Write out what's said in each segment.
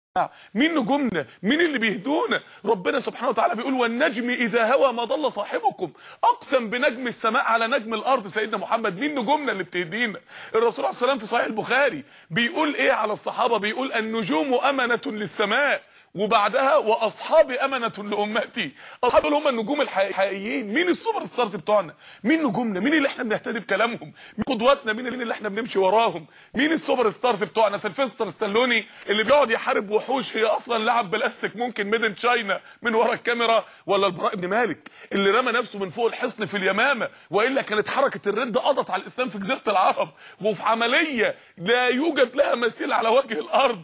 مين نجومنا مين اللي بيهدونا ربنا سبحانه وتعالى بيقول والنجم اذا هوى ما ضل صاحبكم اقسم بنجم السماء على نجم الارض سيدنا محمد مين نجومنا اللي بتهدينا الرسول عليه السلام في صحيح البخاري بيقول ايه على الصحابه بيقول النجوم امنه للسماء وبعدها واصحابي امنه لامتي اصحاب اللي هم النجوم الحقيقيين مين السوبر ستارز بتوعنا مين نجومنا مين اللي احنا بنهتدي بكلامهم مين قدواتنا مين اللي احنا بنمشي وراهم مين السوبر ستارز بتوعنا سيلفستر ستالوني اللي بيقعد يحارب وحوش هي اصلا لعب بلاستيك ممكن ميدن تشاينا من ورا الكاميرا ولا البراء بن مالك اللي رمى نفسه من فوق الحصن في اليمامه والا كانت حركه الرد قضت على الاسلام في جزيره العرب وفي عمليه لا يوجد لها مثيل على وجه الارض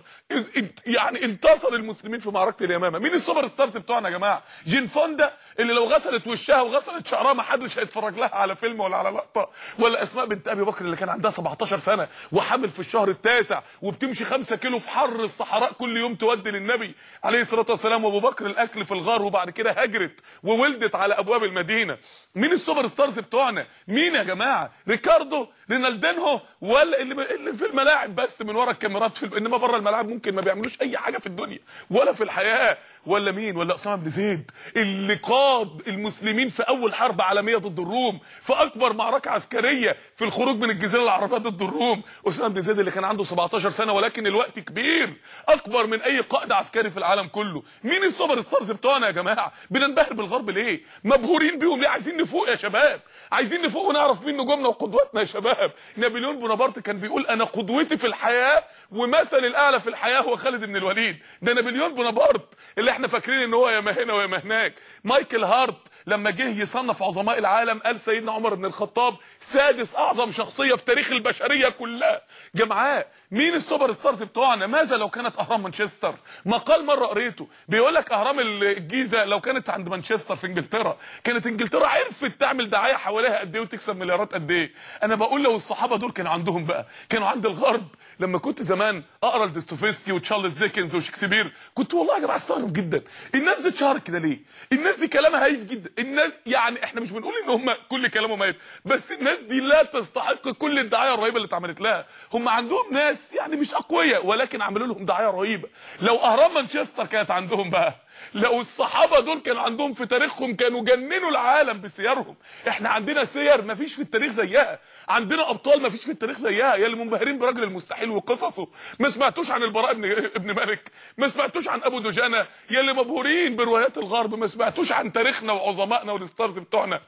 يعني انتصر المسلمين في معركه اليمامه مين السوبر ستارز بتوعنا يا جماعه جين فوندا اللي لو غسلت وشها وغسلت شعرها ما حدش هيتفرج لها على فيلم ولا على لقطه ولا اسماء بنت ابي بكر اللي كان عندها 17 سنه وحامل في الشهر التاسع وبتمشي 5 كيلو في حر الصحراء كل يوم تودي للنبي عليه الصلاه والسلام وابو بكر الاكل في الغار وبعد كده هاجرت وولدت على ابواب المدينه مين السوبر ستارز بتوعنا مين يا جماعه ريكاردو رينالدينهو ولا اللي اللي في الملاعب بس من ورا الكاميرات في انما بره الملاعب ممكن ما بيعملوش اي حاجه في الدنيا ولا في الحياه ولا مين ولا اسامه بن زيد اللي قاد المسلمين في اول حرب عالميه ضد الروم في اكبر معركه عسكريه في الخروج من الجزيره العربيه ضد الروم اسامه بن زيد اللي كان عنده 17 سنه ولكن الوقت كبير اكبر من اي قائد عسكري في العالم كله مين السوبر ستارز بتوعنا يا جماعه بننبهر بالغرب ليه مبهورين بيهم ليه عايزين نفوق يا شباب عايزين نفوق ونعرف مين نجومنا وقدواتنا يا شباب نابليون بونابرت كان بيقول انا قدوتي في الحياه ومثل الاعلى في الحياه هو خالد بن الوليد ده نابليون بونابرت اللي احنا فاكرين ان هو يا ما هنا ويا ما هناك مايكل هارت لما جه يصنف عظماء العالم قال سيدنا عمر بن الخطاب سادس اعظم شخصيه في تاريخ البشريه كلها جمعاء مين السوبر ستارز بتوعنا ماذا لو كانت اهرام مانشستر مقال مره قريته بيقول لك اهرام الجيزه لو كانت عند مانشستر في انجلترا كانت انجلترا عرفت تعمل دعايه حواليها قد ايه وتكسب مليارات قد ايه انا بقول لو الصحابه دول كانوا عندهم بقى كانوا عند الغرب لما كنت زمان اقرا لدوستويفسكي وتشارلز ديكنز وشكسبير كنت والله يا جماعه استغرب جدا الناس دي اتشهرت كده ليه الناس دي كلامها هايف جدا الناس يعني احنا مش بنقول ان هم كل كلامهم هايف بس الناس دي لا تستحق كل الدعايه الرهيبه اللي اتعملت لها هم عندهم ناس يعني مش اقوياء ولكن عملوا لهم دعايه رهيبه لو اهرام مانشستر كانت عندهم بقى لو الصحابه دول كانوا عندهم في تاريخهم كانوا جننوا العالم بسيرهم احنا عندنا سير مفيش في التاريخ زيها عندنا ابطال مفيش في التاريخ زيها يا اللي منبهرين برجل المستحيل وقصصه ما سمعتوش عن البراء ابن ابن مالك ما سمعتوش عن ابو دجانه يا اللي مبهورين بروايات الغرب ما سمعتوش عن تاريخنا وعظمائنا والستارز بتوعنا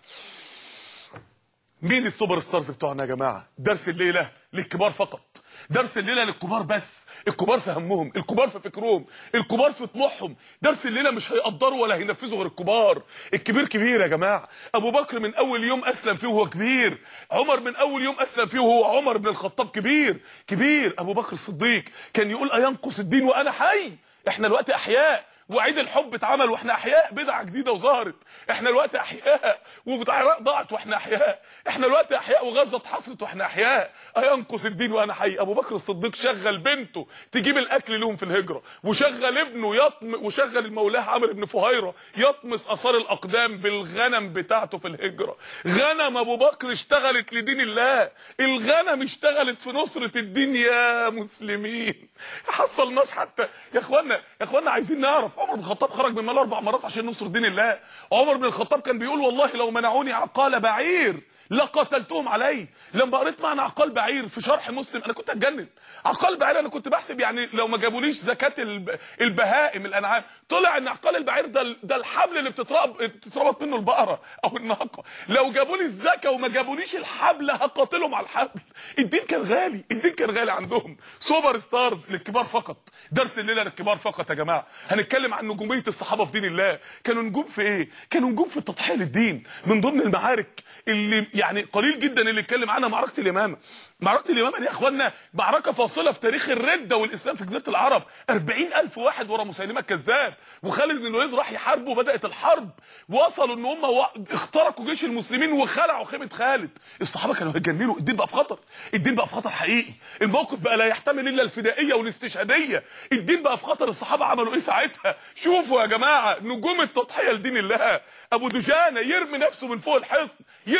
مين السوبر ستارز بتوعنا يا جماعه درس الليله للكبار فقط درس الليله للكبار بس الكبار في همهم الكبار في فكرهم الكبار في طموحهم درس الليله مش هيقدروا ولا هينفذوا غير الكبار الكبير كبير يا جماعه ابو بكر من اول يوم اسلم فيه وهو كبير عمر من اول يوم اسلم فيه وهو عمر بن الخطاب كبير كبير ابو بكر الصديق كان يقول اينقص الدين وانا حي احنا الوقت احياء وعيد الحب اتعمل واحنا احياء بدعه جديده وظهرت احنا الوقت احياء والعراق ضاعت واحنا احياء احنا الوقت احياء وغزه اتحصرت واحنا احياء اينقص الدين وانا حي ابو بكر الصديق شغل بنته تجيب الاكل لهم في الهجره وشغل ابنه يطم وشغل المولاه عمرو بن فهيره يطمس اثار الاقدام بالغنم بتاعته في الهجره غنم ابو بكر اشتغلت لدين الله الغنم اشتغلت في نصره الدين يا مسلمين حصلناش حتى يا اخوانا يا اخوانا عايزين نعرف عمر بن الخطاب خرج من مال اربع مرات عشان نصر دين الله عمر بن الخطاب كان بيقول والله لو منعوني عقال بعير لقتلتهم عليه لما قريت معنى عقال بعير في شرح مسلم انا كنت اتجنن عقال بعير انا كنت بحسب يعني لو ما جابوليش زكاه البهائم الانعام طلع ان عقال البعير ده ده الحبل اللي بتتربط بتتربط منه البقره او الناقه لو جابوا لي الزكاه وما جابوليش الحبل هقاتلهم على الحبل الدين كان غالي الدين كان غالي عندهم سوبر ستارز للكبار فقط درس الليله للكبار فقط يا جماعه هنتكلم عن نجوميه الصحابه في دين الله كانوا نجوم في ايه كانوا نجوم في التضحيه للدين من ضمن المعارك اللي يعني قليل جدا اللي اتكلم عنها معركه اليمامه معركه اليمامه دي يا اخوانا معركه فاصله في تاريخ الرده والاسلام في جزيره العرب 40000 واحد ورا مسيلمه الكذاب وخالد بن الوليد راح يحاربوا وبدات الحرب وصلوا ان هم و... اخترقوا جيش المسلمين وخلعوا خيمه خالد الصحابه كانوا هيتجننوا الدين بقى في خطر الدين بقى في خطر حقيقي الموقف بقى لا يحتمل الا الفدائيه والاستشهاديه الدين بقى في خطر الصحابه عملوا ايه ساعتها شوفوا يا جماعه نجوم التضحيه لدين الله ابو دجانه يرمي نفسه من فوق الحصن يرمي نفسه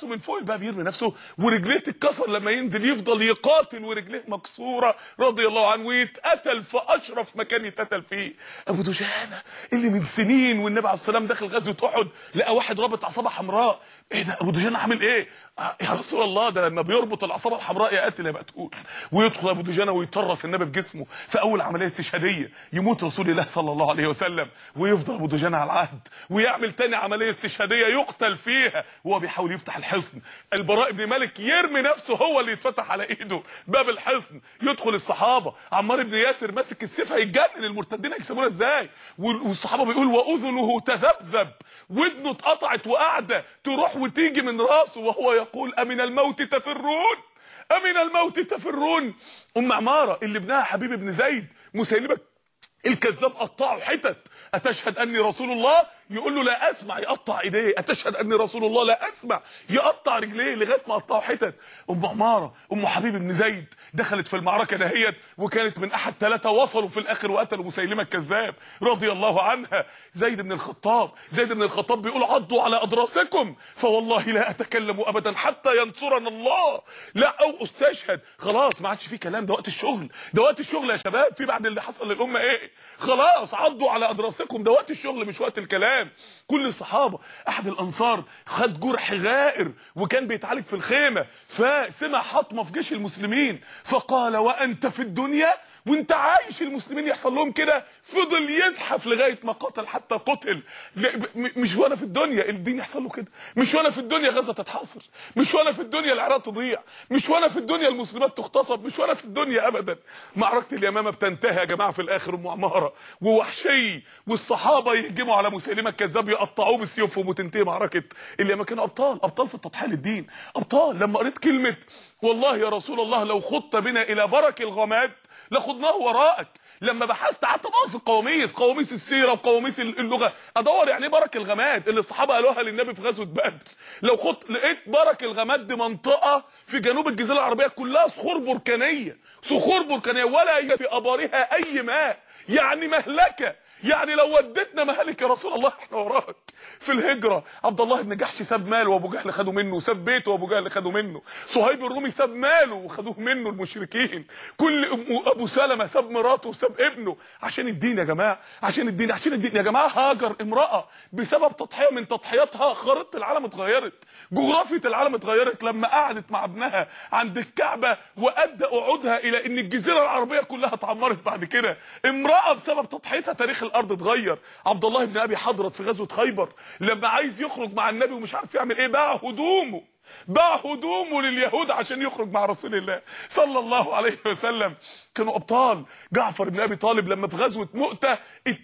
راسه من فوق الباب يرمي نفسه ورجليه تتكسر لما ينزل يفضل يقاتل ورجليه مكسوره رضي الله عنه ويتقتل في اشرف مكان يتقتل فيه ابو دجانه اللي من سنين والنبي عليه السلام داخل غزوه احد لقى واحد رابط عصابه حمراء ايه ده ابو دجانه عامل ايه آه يا رسول الله ده لما بيربط العصابه الحمراء يا قاتل يا مقتول ويدخل ابو دجانه ويطرس النبي بجسمه في اول عمليه استشهاديه يموت رسول الله صلى الله عليه وسلم ويفضل ابو دجانه على العهد ويعمل تاني عمليه استشهاديه يقتل فيها وهو بيحاول يفتح الحصن البراء بن مالك يرمي نفسه هو اللي يتفتح على ايده باب الحصن يدخل الصحابه عمار بن ياسر ماسك السيف هيتجنن المرتدين هيكسبونا ازاي والصحابه بيقول واذنه تذبذب ودنه اتقطعت وقاعده تروح وتيجي من راسه وهو يقول امن الموت تفرون امن الموت تفرون ام عماره اللي ابنها حبيب بن زيد مسيلمه الكذاب قطعه حتت اتشهد اني رسول الله يقول له لا اسمع يقطع ايديه اتشهد اني رسول الله لا اسمع يقطع رجليه لغايه ما قطعه حتت ام عماره ام حبيب بن زيد دخلت في المعركه دهيت وكانت من احد ثلاثه وصلوا في الاخر وقتلوا مسيلمه الكذاب رضي الله عنها زيد بن الخطاب زيد بن الخطاب بيقول عضوا على اضراسكم فوالله لا اتكلم ابدا حتى ينصرنا الله لا او استشهد خلاص ما عادش في كلام ده وقت الشغل ده وقت الشغل يا شباب في بعد اللي حصل للامه ايه خلاص عضوا على اضراسكم ده وقت الشغل مش وقت الكلام كل الصحابه احد الانصار خد جرح غائر وكان بيتعالج في الخيمه فسمع حطمه في جيش المسلمين فقال وانت في الدنيا وانت عايش المسلمين يحصل لهم كده فضل يزحف لغايه ما قتل حتى قتل مش وانا في الدنيا الدين يحصل له كده مش وانا في الدنيا غزه تتحاصر مش وانا في الدنيا العراق تضيع مش وانا في الدنيا المسلمات تغتصب مش وانا في الدنيا ابدا معركه اليمامه بتنتهي يا جماعه في الاخر ام عماره ووحشي والصحابه يهجموا على مسيلمه الكذاب يقطعوه بسيوفهم وتنتهي معركه اليمامه كانوا ابطال ابطال في التضحيه للدين ابطال لما قريت كلمه والله يا رسول الله لو خضت بنا الى برك الغماد لخضناه وراءك لما بحثت قعدت ادور في القواميس قواميس السيره وقواميس اللغه ادور يعني ايه برك الغماد اللي الصحابه قالوها للنبي في غزوه بدر لو خدت لقيت برك الغماد دي منطقه في جنوب الجزيره العربيه كلها صخور بركانيه صخور بركانيه ولا في ابارها اي ماء يعني مهلكه يعني لو ودتنا مهلك يا رسول الله احنا وراك في الهجرة عبد الله بن جحش ساب ماله وابو جهل خدوا منه ساب بيته وابو جهل خدوا منه صهيب الرومي ساب ماله وخدوه منه المشركين كل ابو سلمة ساب مراته وساب ابنه عشان الدين يا جماعة عشان الدين عشان الدين يا جماعة هاجر امرأة بسبب تضحية من تضحياتها خريطة العالم اتغيرت جغرافية العالم اتغيرت لما قعدت مع ابنها عند الكعبة وادى قعودها الى ان الجزيرة العربية كلها اتعمرت بعد كده امرأة بسبب تضحيتها تاريخ الارض اتغير عبد الله بن ابي حضرت في غزوه خيبر لما عايز يخرج مع النبي ومش عارف يعمل ايه باع هدومه باع هدومه لليهود عشان يخرج مع رسول الله صلى الله عليه وسلم كانوا ابطال جعفر بن ابي طالب لما في غزوه مؤته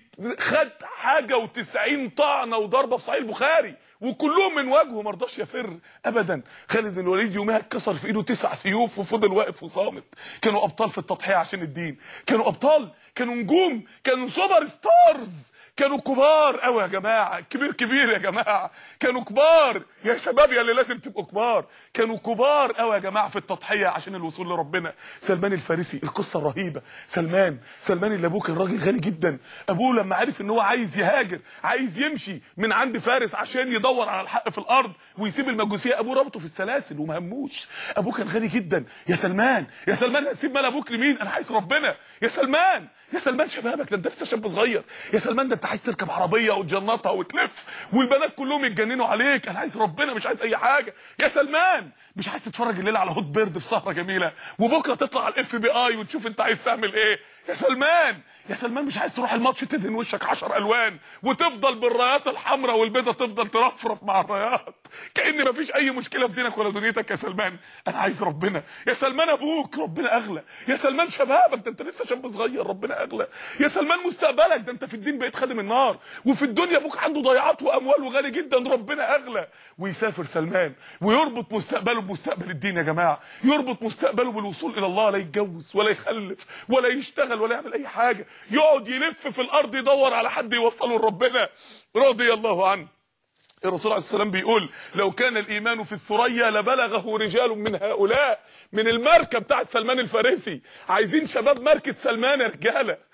خد حاجه و90 طعنه وضربه في صحيح البخاري وكلهم من وجهه ما رضاش يفر ابدا خالد بن الوليد يومها اتكسر في ايده تسع سيوف وفضل واقف وصامت كانوا ابطال في التضحيه عشان الدين كانوا ابطال كانوا نجوم كانوا سوبر ستارز كانوا كبار قوي يا جماعه كبير كبير يا جماعه كانوا كبار يا شباب يا اللي لازم تبقوا كبار كانوا كبار قوي يا جماعه في التضحيه عشان الوصول لربنا سلمان الفارسي القصه الرهيبه سلمان سلمان اللي ابوه كان راجل غني جدا ابوه لما عرف ان هو عايز يهاجر عايز يمشي من عند فارس عشان يدور على الحق في الارض ويسيب المجوسيه ابوه ربطه في السلاسل وما هموش ابوه كان غني جدا يا سلمان يا سلمان هسيب مال ابوك لمين انا عايز ربنا يا سلمان يا سلمان شبابك ده انت لسه شاب صغير يا سلمان ده انت عايز تركب عربيه وتجنطها وتلف والبنات كلهم يتجننوا عليك انا عايز ربنا مش عايز اي حاجه يا سلمان مش عايز تتفرج الليله على هوت بيرد في سهره جميله وبكره تطلع على الاف بي اي وتشوف انت عايز تعمل ايه يا سلمان يا سلمان مش عايز تروح الماتش تدهن وشك 10 الوان وتفضل بالرايات الحمراء والبيضه تفضل ترفرف مع الرايات كان مفيش اي مشكله في دينك ولا دنيتك يا سلمان انا عايز ربنا يا سلمان ابوك ربنا اغلى يا سلمان شبابك ده انت لسه شاب صغير ربنا اغلى يا سلمان مستقبلك ده انت في الدين بقيت خادم النار وفي الدنيا ابوك عنده ضيعات واموال وغالي جدا ربنا اغلى ويسافر سلمان ويربط مستقبله بمستقبل الدين يا جماعه يربط مستقبله بالوصول الى الله لا يتجوز ولا يخلف ولا يشتغل ولا يعمل اي حاجه يقعد يلف في الارض يدور على حد يوصله لربنا رضي الله عنه الرسول عليه السلام بيقول لو كان الايمان في الثريا لبلغه رجال من هؤلاء من الماركه بتاعت سلمان الفارسي عايزين شباب ماركه سلمان يا رجاله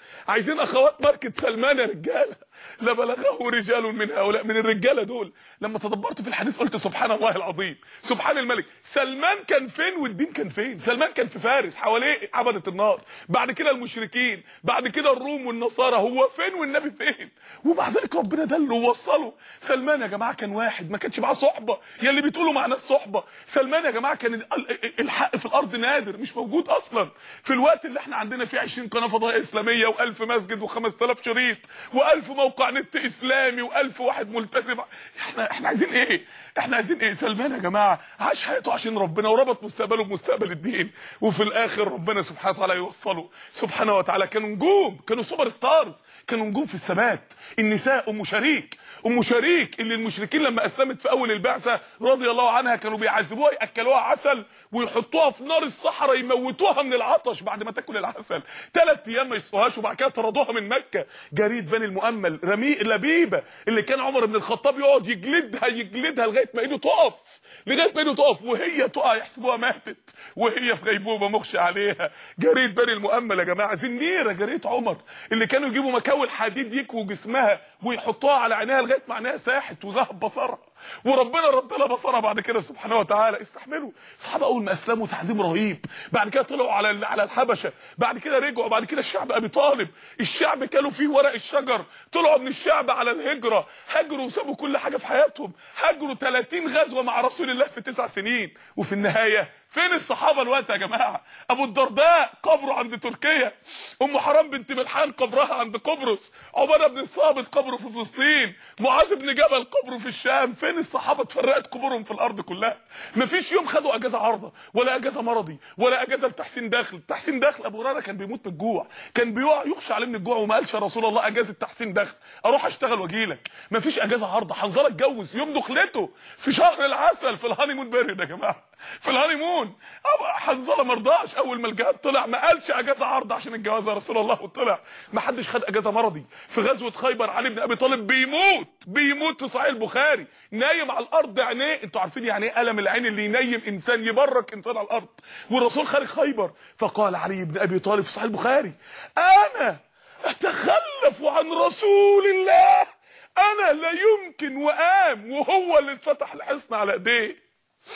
عايزين اخوات ماركه سلمان يا رجاله لا بلغه رجال من هؤلاء من الرجاله دول لما تدبرت في الحديث قلت سبحان الله العظيم سبحان الملك سلمان كان فين والدين كان فين سلمان كان في فارس حواليه عبده النار بعد كده المشركين بعد كده الروم والنصارى هو فين والنبي فين ومع ذلك ربنا دله ووصله سلمان يا جماعه كان واحد ما كانش معاه صحبه يا اللي بتقولوا مع ناس صحبه سلمان يا جماعه كان الحق في الارض نادر مش موجود اصلا في الوقت اللي احنا عندنا فيه 20 قناه فضائيه اسلاميه و1000 مسجد و5000 شريط و1000 موقع نت اسلامي و1000 واحد ملتزم احنا احنا عايزين ايه احنا عايزين ايه سلمان يا جماعه عاش حياته عشان ربنا وربط مستقبله بمستقبل الدين وفي الاخر ربنا سبحانه وتعالى يوصله سبحانه وتعالى كانوا نجوم كانوا سوبر ستارز كانوا نجوم في الثبات النساء ام شريك ام شريك اللي المشركين لما اسلمت في اول البعثه رضي الله عنها كانوا بيعذبوها ياكلوها عسل ويحطوها في نار الصحراء يموتوها من العطش بعد ما تاكل العسل ثلاث ايام ما يسقوهاش وبعد كده طردوها من مكه جريد بني المؤمل رمي لبيبه اللي كان عمر بن الخطاب يقعد يجلدها يجلدها لغايه ما ايده تقف لغايه ما ايده تقف وهي تقع يحسبوها ماتت وهي في غيبوبه مغشى عليها جريد بني المؤمل يا جماعه زنيره جريت عمر اللي كانوا يجيبوا مكاول حديد يكووا جسمها ويحطوها على عينيها لغايه ما عينيها ساحت وذهب بصرها وربنا رد لها بصرها بعد كده سبحانه وتعالى استحملوا الصحابه اول ما اسلموا تعظيم رهيب بعد كده طلعوا على على الحبشه بعد كده رجعوا بعد كده الشعب ابي طالب الشعب كانوا فيه ورق الشجر طلعوا من الشعب على الهجره هاجروا وسابوا كل حاجه في حياتهم هاجروا 30 غزوه مع رسول الله في تسع سنين وفي النهايه فين الصحابه الوقت يا جماعه ابو الدرداء قبره عند تركيا ام حرام بنت ملحان قبرها عند قبرص عباده بن الصامت قبره في فلسطين معاذ بن جبل قبره في الشام فين الصحابه اتفرقت قبورهم في الارض كلها مفيش يوم خدوا اجازه عارضه ولا اجازه مرضي ولا اجازه لتحسين دخل تحسين دخل ابو هريره كان بيموت من الجوع كان بيقع يخشى عليه من الجوع وما قالش يا رسول الله اجازه تحسين دخل اروح اشتغل واجي لك مفيش اجازه عارضه حنظله اتجوز يوم دخلته في شهر العسل في الهانيمون بيريد يا جماعه في الهانيمون حنظله ما رضاش اول ما الجهاد طلع ما قالش اجازه عرض عشان الجواز يا رسول الله وطلع ما حدش خد اجازه مرضي في غزوه خيبر علي بن ابي طالب بيموت بيموت في صحيح البخاري نايم على الارض عينيه انتوا عارفين يعني ايه الم العين اللي ينيم انسان يبرك انسان على الارض والرسول خارج خيبر فقال علي بن ابي طالب في صحيح البخاري انا اتخلف عن رسول الله انا لا يمكن وقام وهو اللي اتفتح الحصن على ايديه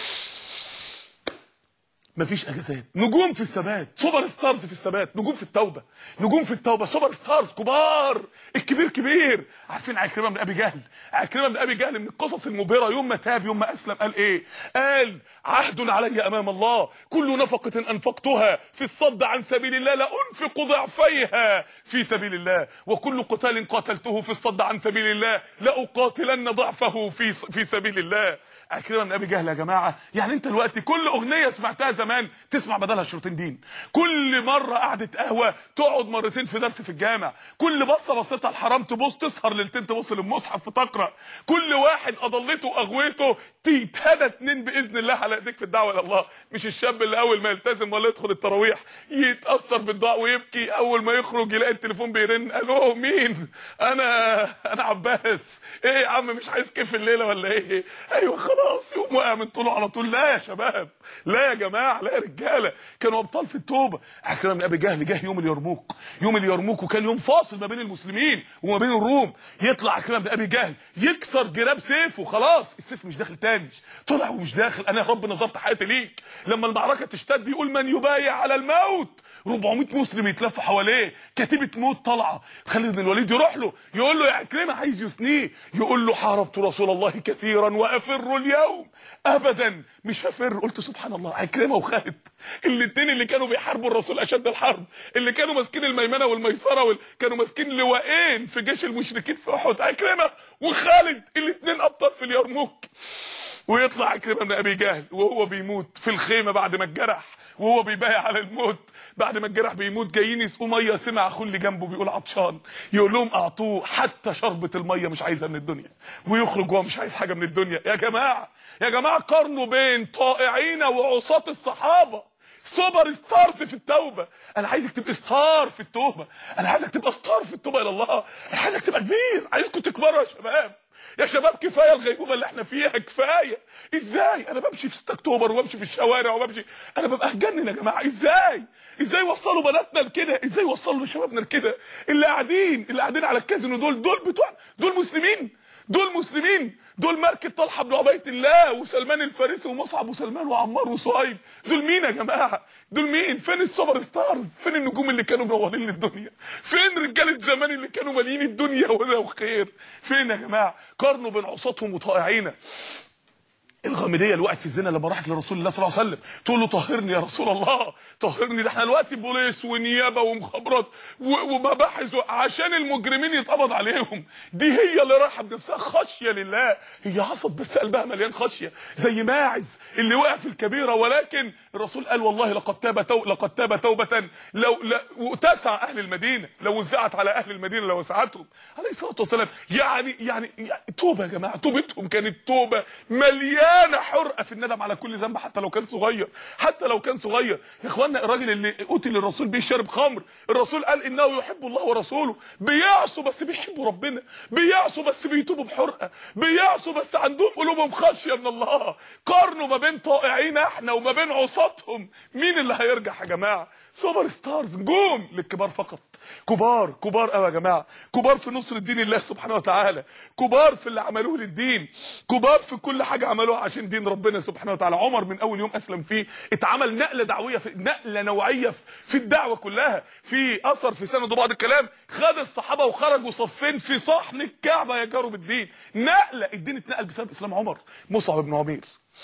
مفيش اجازات نجوم في الثبات سوبر ستارز في الثبات نجوم في التوبه نجوم في التوبه سوبر ستارز كبار الكبير كبير عارفين عكرمه بن ابي جهل عكرمه بن ابي جهل من القصص المبهره يوم ما تاب يوم ما اسلم قال ايه قال عهد علي امام الله كل نفقه انفقتها في الصد عن سبيل الله لانفق ضعفيها في سبيل الله وكل قتال قاتلته في الصد عن سبيل الله لاقاتلن ضعفه في في سبيل الله عكرمه بن ابي جهل يا جماعه يعني انت دلوقتي كل اغنيه سمعتها زمان تسمع بدلها شريطين دين كل مره قعده قهوه تقعد مرتين في درس في الجامع كل بصه بصيتها الحرام تبص تسهر ليلتين تبص للمصحف فتقرا كل واحد اضلته واغويته تتهدى اتنين باذن الله على ايديك في الدعوه الى الله مش الشاب اللي اول ما يلتزم ولا يدخل التراويح يتاثر بالدعاء ويبكي اول ما يخرج يلاقي التليفون بيرن الو مين انا انا عباس ايه يا عم مش عايز كيف الليله ولا ايه ايوه خلاص يقوم واقع من طوله على طول لا يا شباب لا يا جماعه لا يا رجاله كانوا ابطال في التوبه عكرمه بن ابي جهل جه يوم اليرموك يوم اليرموك وكان يوم فاصل ما بين المسلمين وما بين الروم يطلع عكرمه بن ابي جهل يكسر جراب سيفه خلاص السيف مش داخل تاني طلع ومش داخل انا يا رب نظرت حياتي ليك لما المعركه تشتد يقول من يبايع على الموت 400 مسلم يتلفوا حواليه كتيبه موت طالعه خالد بن الوليد يروح له يقول له يا عكرمه عايز يثنيه يقول له حاربت رسول الله كثيرا وافر اليوم ابدا مش هفر قلت سبحان الله عكرمه وخالد الاثنين اللي كانوا بيحاربوا الرسول اشد الحرب اللي كانوا ماسكين الميمنه والميسره وال... كانوا ماسكين لواءين في جيش المشركين في احد عكرمه وخالد الاثنين ابطال في اليرموك ويطلع عكرمه بن ابي جهل وهو بيموت في الخيمه بعد ما اتجرح وهو بيبايع على الموت بعد ما الجرح بيموت جايين يسقوا ميه سمع اخوه اللي جنبه بيقول عطشان يقول لهم اعطوه حتى شربة الميه مش عايزها من الدنيا ويخرج وهو مش عايز حاجه من الدنيا يا جماعه يا جماعه قارنوا بين طائعين وعصاة الصحابه سوبر ستارز في التوبه انا عايزك تبقى ستار في التوبه انا عايزك تبقى ستار في التوبه الى الله انا عايزك تبقى كبير عايزكم تكبروا يا شباب يا شباب كفايه الغيبوبه اللي احنا فيها كفايه ازاي انا بمشي في 6 اكتوبر وبمشي في الشوارع وبمشي انا ببقى هجنن يا جماعه ازاي ازاي وصلوا بناتنا لكده ازاي وصلوا شبابنا لكده اللي قاعدين اللي قاعدين على الكازينو دول دول بتوع دول مسلمين دول مسلمين دول ماركة طلحة بن عبيد الله وسلمان الفارسي ومصعب وسلمان وعمار وصهيب دول مين يا جماعة دول مين فين السوبر ستارز فين النجوم اللي كانوا منورين الدنيا فين رجالة زمان اللي كانوا مالين الدنيا وده وخير فين يا جماعة قارنوا بين عصاتهم وطائعين الغامديه اللي وقعت في الزنا لما راحت لرسول الله صلى الله عليه وسلم تقول له طهرني يا رسول الله طهرني ده احنا دلوقتي بوليس ونيابه ومخابرات و- ومباحث و- عشان المجرمين يتقبض عليهم دي هي اللي رايحه بنفسها خشيه لله هي عصت بس قلبها مليان خشيه زي ماعز اللي وقع في الكبيره ولكن الرسول قال والله لقد تاب تو لقد تاب توبه لو لا وتسع اهل المدينه لو وزعت على اهل المدينه لوسعتهم عليه الصلاه والسلام يعني يعني يعني توبه يا جماعه توبتهم كانت توبه مليانه حرقه في الندم على كل ذنب حتى لو كان صغير حتى لو كان صغير يا اخوانا الراجل اللي قتل الرسول بيه شرب خمر الرسول قال انه يحب الله ورسوله بيعصوا بس بيحبوا ربنا بيعصوا بس بيتوبوا بحرقه بيعصوا بس عندهم قلوبهم خشيه من الله قارنوا ما بين طائعين احنا وما بين عصاتهم مين اللي هيرجع يا جماعه سوبر ستارز نجوم للكبار فقط كبار كبار قوي يا جماعه كبار في نصر الدين الله سبحانه وتعالى كبار في اللي عملوه للدين كبار في كل حاجه عملوها عشان دين ربنا سبحانه وتعالى عمر من اول يوم اسلم فيه اتعمل نقله دعويه في نقله نوعيه في- في الدعوه كلها في اثر في سند بعض الكلام خد الصحابه وخرجوا صفين في صحن الكعبه يجاروا بالدين نقله الدين اتنقل بسبب اسلام عمر مصعب بن عمير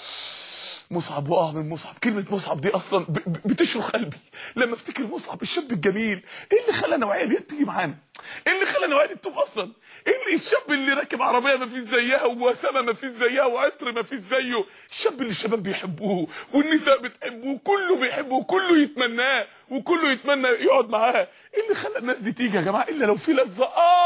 مصعب واه من مصعب كلمه مصعب دي اصلا ب- ب- بتشرخ قلبي لما افتكر مصعب الشاب الجميل ايه اللي خلى نوعيه دي تيجي معانا ايه اللي خلى نوعيه دي تتوب اصلا ايه اللي الشاب اللي راكب عربيه ما فيش زيها ووسامه ما فيش زيها وعطر ما فيش زيه الشاب اللي الشباب بيحبوه والنساء بتحبوه كله بيحبه كله يتمناه وكله يتمنى يقعد معاه ايه اللي خلى الناس دي تيجي يا جماعه الا لو في لذه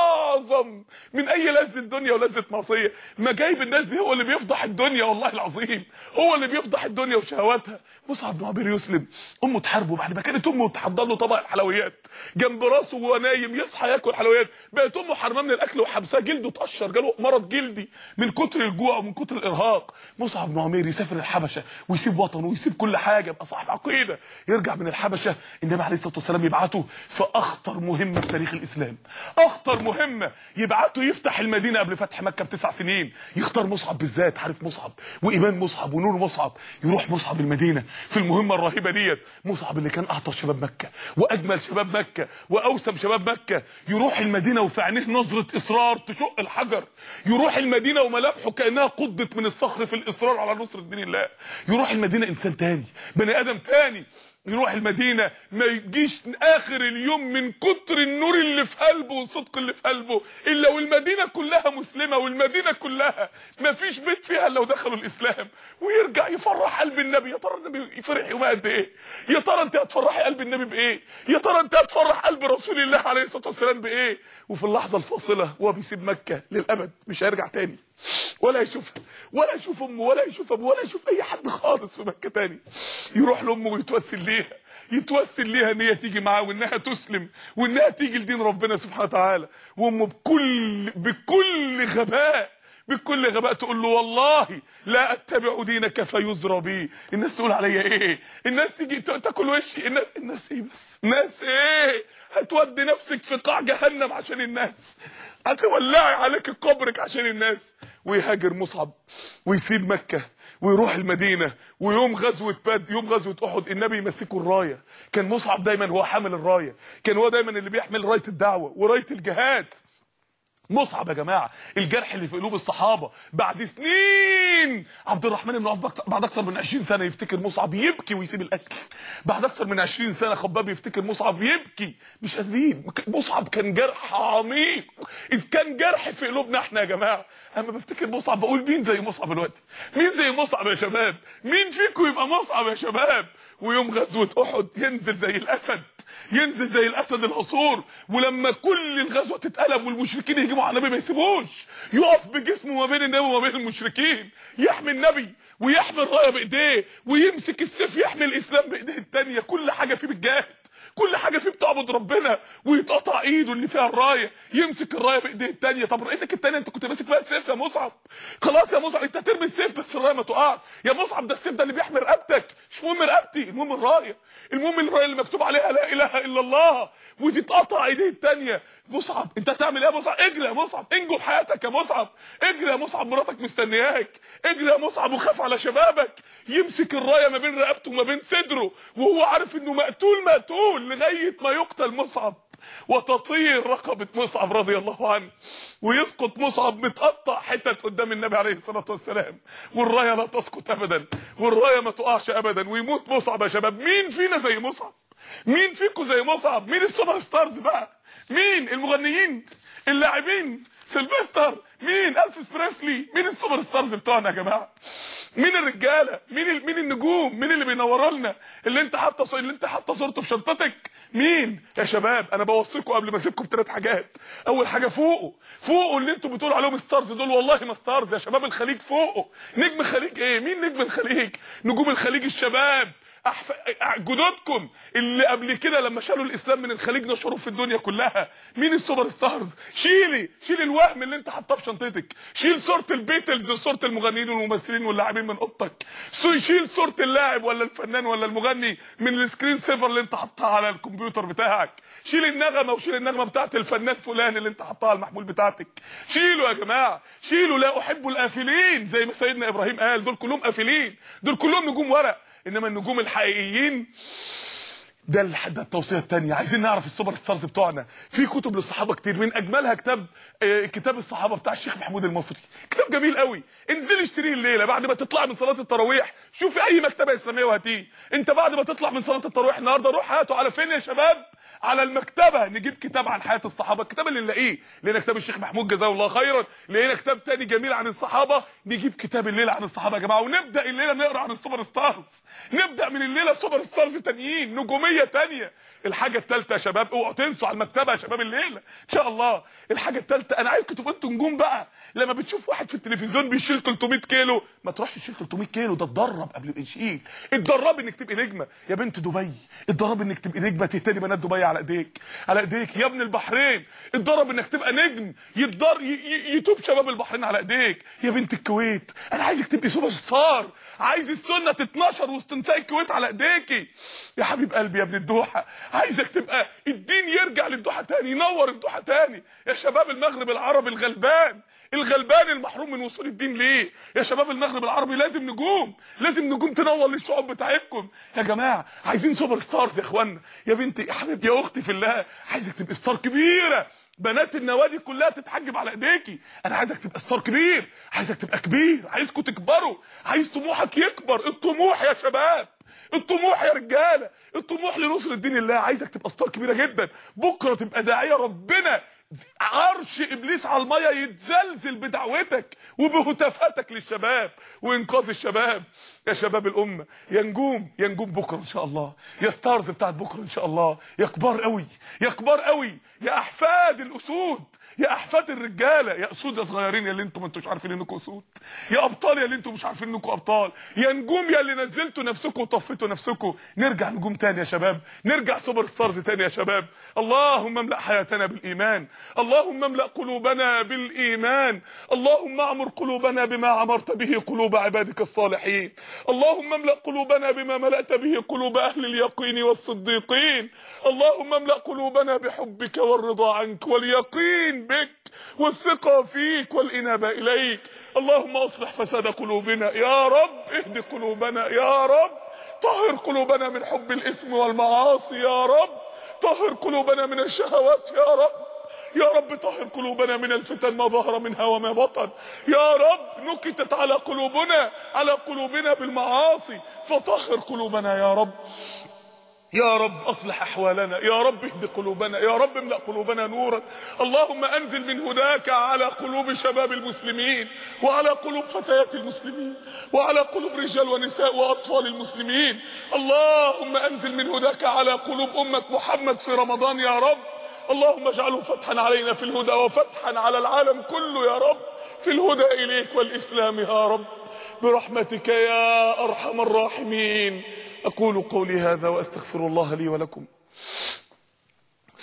اعظم من اي لذه دنيا ولذه معصيه ما جايب الناس دي هو اللي بيفضح الدنيا والله العظيم هو اللي بيفضح الدنيا وشهواتها مصعب بن عمير يسلم امه تحاربه بعد ما كانت امه تحضر له طبق الحلويات جنب راسه وهو نايم يصحى ياكل حلويات بقت امه حرماه من الاكل وحبساه جلده اتقشر جاله مرض جلدي من كتر الجوع ومن كتر الارهاق مصعب بن عمير يسافر الحبشه ويسيب وطنه ويسيب كل حاجه يبقى صاحب عقيده يرجع من الحبشه النبي عليه الصلاه والسلام يبعته في اخطر مهمه في تاريخ الاسلام اخطر مهمه يبعته يفتح المدينه قبل فتح مكه بتسع سنين يختار مصعب بالذات عارف مصعب وايمان مصعب ونور مصعب يروح مصعب المدينه في المهمه الرهيبه ديت مصعب اللي كان اعطى شباب مكه واجمل شباب مكه واوسم شباب مكه يروح المدينه وفي عينيه نظره اصرار تشق الحجر يروح المدينه وملامحه كانها قضت من الصخر في الاصرار على نصره دين الله يروح المدينه انسان تاني بني ادم تاني يروح المدينة ما يجيش آخر اليوم من كتر النور اللي في قلبه والصدق اللي في قلبه إلا والمدينة كلها مسلمة والمدينة كلها ما فيش بيت فيها إلا ودخلوا الإسلام ويرجع يفرح قلب النبي يا ترى النبي يفرح يوم قد إيه يا ترى أنت هتفرحي قلب النبي بإيه يا ترى أنت هتفرح قلب رسول الله عليه الصلاة والسلام بإيه وفي اللحظة الفاصلة وهو بيسيب مكة للأبد مش هيرجع تاني ولا يشوفها ولا يشوف امه ولا يشوف ابوه ولا يشوف اي حد خالص في مكه تاني يروح لامه ويتوسل ليها يتوسل ليها ان هي تيجي معاه وانها تسلم وانها تيجي لدين ربنا سبحانه وتعالى وامه بكل بكل غباء بكل غباء تقول له والله لا اتبع دينك فيزرى بي الناس تقول عليا ايه الناس تيجي تا- تاكل وشي الناس الناس ايه بس الناس ايه هتودي نفسك في قاع جهنم عشان الناس هتولعي عليك قبرك عشان الناس ويهاجر مصعب ويسيب مكة ويروح المدينة ويوم غزوة بد يوم غزوة أحد النبي يمسكه الراية كان مصعب دايما هو حامل الراية كان هو دايما اللي بيحمل راية الدعوة وراية الجهاد مصعب يا جماعه الجرح اللي في قلوب الصحابه بعد سنين عبد الرحمن بن عوف بكت- بعد اكثر من 20 سنه يفتكر مصعب يبكي ويسيب الاكل بعد اكثر من 20 سنه خباب يفتكر مصعب يبكي مش قادرين مصعب كان جرح عميق اذ كان جرح في قلوبنا احنا يا جماعه اما بفتكر مصعب بقول مين زي مصعب دلوقتي مين زي مصعب يا شباب مين فيكم يبقى مصعب يا شباب ويوم غزوه احد ينزل زي الاسد ينزل زي الاسد العصور ولما كل الغزوه تتقلب والمشركين يهجموا على النبي ما يسيبوش يقف بجسمه ما بين النبي وما بين المشركين يحمي النبي ويحمي الرايه بايديه ويمسك السيف يحمي الاسلام بايديه التانيه كل حاجه فيه بالجهاد كل حاجه فيه بتعبد ربنا ويتقطع ايده اللي فيها الرايه يمسك الرايه بايديه الثانيه طب ايدك الثانيه انت كنت ماسك بقى السيف يا مصعب خلاص يا مصعب انت هترمي السيف بس الرايه ما تقعش يا مصعب ده السيف ده اللي بيحمي رقبتك مش مهم رقبتي المهم الرايه المهم الرايه اللي مكتوب عليها لا اله الا الله وتتقطع ايديه الثانيه مصعب انت هتعمل ايه يا مصعب اجري يا مصعب انجو بحياتك يا مصعب اجري يا مصعب مراتك مستنياك اجري يا مصعب وخاف على شبابك يمسك الرايه ما بين رقبته وما بين صدره وهو عارف انه مقتول مقتول لغايه ما يقتل مصعب وتطير رقبة مصعب رضي الله عنه ويسقط مصعب متقطع حتت قدام النبي عليه الصلاة والسلام والراية لا تسقط أبدا والراية ما تقعش أبدا ويموت مصعب يا شباب مين فينا زي مصعب مين فيكم زي مصعب مين السوبر ستارز بقى مين المغنيين اللاعبين سيلفستر مين الفيس بريسلي مين السوبر ستارز بتوعنا يا جماعه مين الرجاله مين ال... مين النجوم مين اللي بينوروا لنا اللي انت حاطه ص... اللي انت حاطه صورته في شنطتك مين يا شباب انا بوصيكم قبل ما اسيبكم بثلاث حاجات اول حاجه فوقوا فوقوا اللي انتوا بتقولوا عليهم ستارز دول والله ما ستارز يا شباب الخليج فوقوا نجم الخليج ايه مين نجم الخليج نجوم الخليج الشباب أحف... جدودكم اللي قبل كده لما شالوا الاسلام من الخليج نشروه في الدنيا كلها مين السوبر ستارز شيلي شيل الوهم اللي انت حاطاه في شنطتك شيل صوره البيتلز وصوره المغنيين والممثلين واللاعبين من اوضتك شيل صوره اللاعب ولا الفنان ولا المغني من السكرين سيفر اللي انت حاطها على الكمبيوتر بتاعك شيل النغمه وشيل النغمه بتاعت الفنان فلان اللي انت حاطها على المحمول بتاعتك شيلوا يا جماعه شيلوا لا احب الافلين زي ما سيدنا ابراهيم قال دول كلهم افلين دول كلهم نجوم ورق انما النجوم الحقيقيين ده ده التوصيه الثانيه عايزين نعرف السوبر ستارز بتوعنا في كتب للصحابه كتير من اجملها كتاب آه كتاب الصحابه بتاع الشيخ محمود المصري كتاب جميل قوي انزلي اشتريه الليله بعد ما تطلع من صلاه التراويح شوفي اي مكتبه اسلاميه وهاتيه انت بعد ما تطلع من صلاه التراويح النهارده روح هاته على فين يا شباب على المكتبه نجيب كتاب عن حياه الصحابه الكتاب اللي نلاقيه لقينا كتاب الشيخ محمود جزاه الله خيرا لقينا كتاب تاني جميل عن الصحابه نجيب كتاب الليله عن الصحابه يا جماعه ونبدا الليله نقرا عن السوبر ستارز نبدا من الليله سوبر ستارز تانيين نجوميه تانيه الحاجه الثالثه يا شباب اوعوا تنسوا على المكتبه يا شباب الليله ان شاء الله الحاجه الثالثه انا عايزكم تبقوا انتوا نجوم بقى لما بتشوف واحد في التلفزيون بيشيل 300 كيلو ما تروحش تشيل 300 كيلو ده اتدرب قبل ما يشيل اتدرب انك تبقي نجمه يا بنت دبي اتدرب انك تبقي نجمه تهتدي بنات دبي على ايديك على ايديك يا ابن البحرين اتدرب انك تبقى نجم يتدر يتوب شباب البحرين على ايديك يا بنت الكويت انا عايزك تبقي سوبر ستار عايز السنه تتنشر وسط نساء الكويت على ايديكي يا حبيب قلبي يا ابن الدوحه عايزك تبقى الدين يرجع للدوحه تاني ينور الدوحه تاني يا شباب المغرب العربي الغلبان الغلبان المحروم من وصول الدين ليه يا شباب المغرب العربي لازم نجوم لازم نجوم تنور للشعوب بتاعتكم يا جماعه عايزين سوبر ستارز يا اخوانا يا بنتي يا حبيبي يا اختي في الله عايزك تبقى ستار كبيره بنات النوادي كلها تتحجب على ايديكي انا عايزك تبقى ستار كبير عايزك تبقى كبير عايزكم تكبروا عايز طموحك يكبر الطموح يا شباب الطموح يا رجاله الطموح لنصر الدين الله عايزك تبقى ستار كبيره جدا بكره تبقى داعيه ربنا عرش ابليس على الميه يتزلزل بدعوتك وبهتافاتك للشباب وانقاذ الشباب يا شباب الامه يا نجوم يا نجوم بكره ان شاء الله يا ستارز بتاعت بكره ان شاء الله يا كبار قوي يا كبار قوي يا احفاد الاسود يا احفاد الرجاله يا اسود يا صغيرين يا اللي انتم ما انتوش عارفين انكم اسود يا ابطال يا اللي انتم مش عارفين انكم ابطال يا نجوم يا اللي نزلتوا نفسكم وطفيتوا نفسكم نرجع نجوم تاني يا شباب نرجع سوبر ستارز تاني يا شباب اللهم املا حياتنا بالايمان اللهم املا قلوبنا بالايمان اللهم اعمر قلوبنا بما عمرت به قلوب عبادك الصالحين اللهم املا قلوبنا بما ملأت به قلوب اهل اليقين والصديقين اللهم املا قلوبنا بحبك والرضا عنك واليقين بك والثقة فيك والإنابة إليك اللهم أصلح فساد قلوبنا يا رب اهد قلوبنا يا رب طهر قلوبنا من حب الإثم والمعاصي يا رب طهر قلوبنا من الشهوات يا رب يا رب طهر قلوبنا من الفتن ما ظهر منها وما بطن يا رب نكتت على قلوبنا على قلوبنا بالمعاصي فطهر قلوبنا يا رب يا رب اصلح احوالنا يا رب اهد قلوبنا يا رب املا قلوبنا نورا اللهم انزل من هداك على قلوب شباب المسلمين وعلى قلوب فتيات المسلمين وعلى قلوب رجال ونساء واطفال المسلمين اللهم انزل من هداك على قلوب امه محمد في رمضان يا رب اللهم اجعله فتحا علينا في الهدى وفتحا على العالم كله يا رب في الهدى اليك والاسلام يا رب برحمتك يا ارحم الراحمين اقول قولي هذا واستغفر الله لي ولكم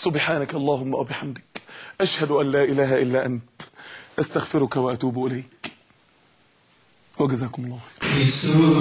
سبحانك اللهم وبحمدك أشهد أن لا إله إلا أنت أستغفرك وأتوب إليك وجزاكم الله خير